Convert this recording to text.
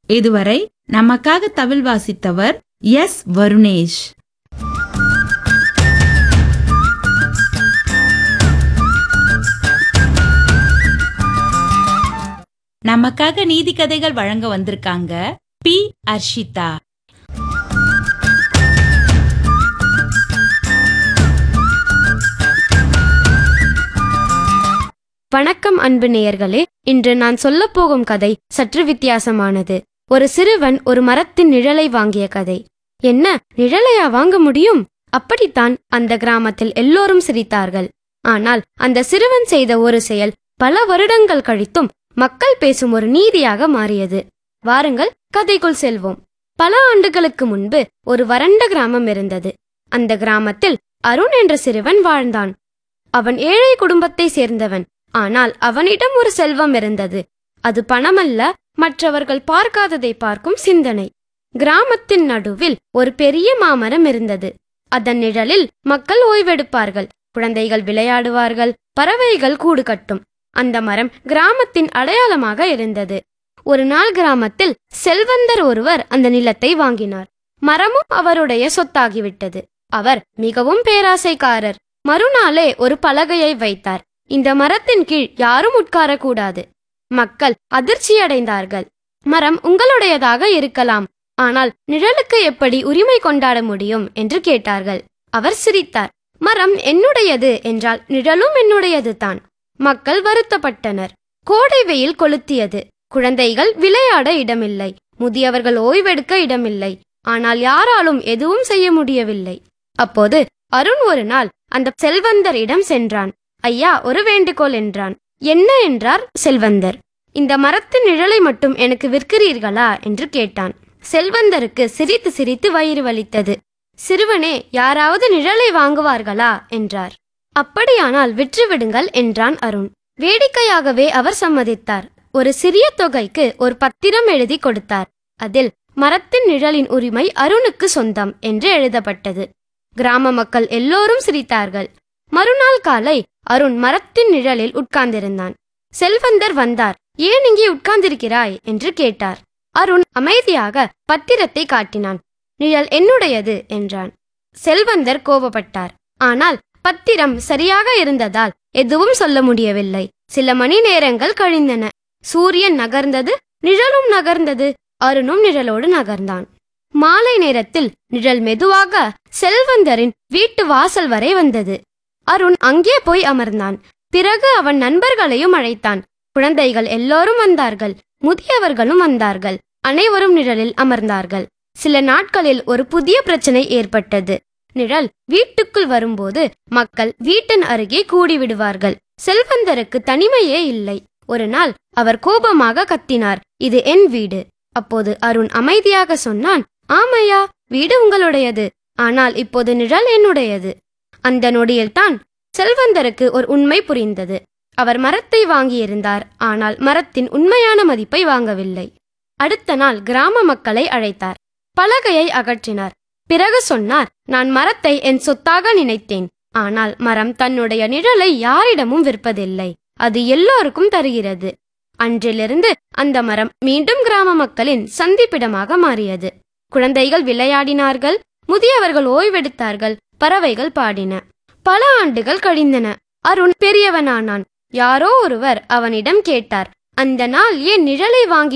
இதுவரை நமக்காக தவில் வாசித்தவர் எஸ் வருணேஷ் நமக்காக நீதி கதைகள் வழங்க வந்திருக்காங்க பி அர்ஷிதா வணக்கம் அன்பு நேயர்களே இன்று நான் சொல்லப் போகும் கதை சற்று வித்தியாசமானது ஒரு சிறுவன் ஒரு மரத்தின் நிழலை வாங்கிய கதை என்ன நிழலையா வாங்க முடியும் அப்படித்தான் அந்த கிராமத்தில் எல்லோரும் சிரித்தார்கள் ஆனால் அந்த சிறுவன் செய்த ஒரு செயல் பல வருடங்கள் கழித்தும் மக்கள் பேசும் ஒரு நீதியாக மாறியது வாருங்கள் கதைக்குள் செல்வோம் பல ஆண்டுகளுக்கு முன்பு ஒரு வறண்ட கிராமம் இருந்தது அந்த கிராமத்தில் அருண் என்ற சிறுவன் வாழ்ந்தான் அவன் ஏழை குடும்பத்தை சேர்ந்தவன் ஆனால் அவனிடம் ஒரு செல்வம் இருந்தது அது பணமல்ல மற்றவர்கள் பார்க்காததை பார்க்கும் சிந்தனை கிராமத்தின் நடுவில் ஒரு பெரிய மாமரம் இருந்தது அதன் நிழலில் மக்கள் ஓய்வெடுப்பார்கள் குழந்தைகள் விளையாடுவார்கள் பறவைகள் கூடு கட்டும் அந்த மரம் கிராமத்தின் அடையாளமாக இருந்தது ஒரு நாள் கிராமத்தில் செல்வந்தர் ஒருவர் அந்த நிலத்தை வாங்கினார் மரமும் அவருடைய சொத்தாகிவிட்டது அவர் மிகவும் பேராசைக்காரர் மறுநாளே ஒரு பலகையை வைத்தார் இந்த மரத்தின் கீழ் யாரும் உட்காரக்கூடாது மக்கள் அதிர்ச்சியடைந்தார்கள் மரம் உங்களுடையதாக இருக்கலாம் ஆனால் நிழலுக்கு எப்படி உரிமை கொண்டாட முடியும் என்று கேட்டார்கள் அவர் சிரித்தார் மரம் என்னுடையது என்றால் நிழலும் என்னுடையது தான் மக்கள் வருத்தப்பட்டனர் கோடை வெயில் கொளுத்தியது குழந்தைகள் விளையாட இடமில்லை முதியவர்கள் ஓய்வெடுக்க இடமில்லை ஆனால் யாராலும் எதுவும் செய்ய முடியவில்லை அப்போது அருண் ஒரு நாள் அந்த செல்வந்தரிடம் சென்றான் ஐயா ஒரு வேண்டுகோள் என்றான் என்ன என்றார் செல்வந்தர் இந்த மரத்தின் நிழலை மட்டும் எனக்கு விற்கிறீர்களா என்று கேட்டான் செல்வந்தருக்கு சிரித்து சிரித்து வயிறு வலித்தது சிறுவனே யாராவது நிழலை வாங்குவார்களா என்றார் அப்படியானால் விற்றுவிடுங்கள் என்றான் அருண் வேடிக்கையாகவே அவர் சம்மதித்தார் ஒரு சிறிய தொகைக்கு ஒரு பத்திரம் எழுதி கொடுத்தார் அதில் மரத்தின் நிழலின் உரிமை அருணுக்கு சொந்தம் என்று எழுதப்பட்டது கிராம மக்கள் எல்லோரும் சிரித்தார்கள் மறுநாள் காலை அருண் மரத்தின் நிழலில் உட்கார்ந்திருந்தான் செல்வந்தர் வந்தார் ஏன் இங்கே உட்கார்ந்திருக்கிறாய் என்று கேட்டார் அருண் அமைதியாக பத்திரத்தை காட்டினான் நிழல் என்னுடையது என்றான் செல்வந்தர் கோபப்பட்டார் ஆனால் பத்திரம் சரியாக இருந்ததால் எதுவும் சொல்ல முடியவில்லை சில மணி நேரங்கள் கழிந்தன சூரியன் நகர்ந்தது நிழலும் நகர்ந்தது அருணும் நிழலோடு நகர்ந்தான் மாலை நேரத்தில் நிழல் மெதுவாக செல்வந்தரின் வீட்டு வாசல் வரை வந்தது அருண் அங்கே போய் அமர்ந்தான் பிறகு அவன் நண்பர்களையும் அழைத்தான் குழந்தைகள் எல்லோரும் வந்தார்கள் முதியவர்களும் வந்தார்கள் அனைவரும் நிழலில் அமர்ந்தார்கள் சில நாட்களில் ஒரு புதிய பிரச்சனை ஏற்பட்டது நிழல் வீட்டுக்குள் வரும்போது மக்கள் வீட்டின் அருகே கூடிவிடுவார்கள் செல்வந்தருக்கு தனிமையே இல்லை ஒரு நாள் அவர் கோபமாக கத்தினார் இது என் வீடு அப்போது அருண் அமைதியாக சொன்னான் ஆமையா வீடு உங்களுடையது ஆனால் இப்போது நிழல் என்னுடையது அந்த நொடியில்தான் செல்வந்தருக்கு ஒரு உண்மை புரிந்தது அவர் மரத்தை வாங்கியிருந்தார் ஆனால் மரத்தின் உண்மையான மதிப்பை வாங்கவில்லை அடுத்த நாள் கிராம மக்களை அழைத்தார் பலகையை அகற்றினார் பிறகு சொன்னார் நான் மரத்தை என் சொத்தாக நினைத்தேன் ஆனால் மரம் தன்னுடைய நிழலை யாரிடமும் விற்பதில்லை அது எல்லோருக்கும் தருகிறது அன்றிலிருந்து அந்த மரம் மீண்டும் கிராம மக்களின் சந்திப்பிடமாக மாறியது குழந்தைகள் விளையாடினார்கள் முதியவர்கள் ஓய்வெடுத்தார்கள் பறவைகள் பாடின பல ஆண்டுகள் கழிந்தன அருண் பெரியவனானான் யாரோ ஒருவர் அவனிடம் கேட்டார் அந்த நாள் ஏன் நிழலை வாங்கி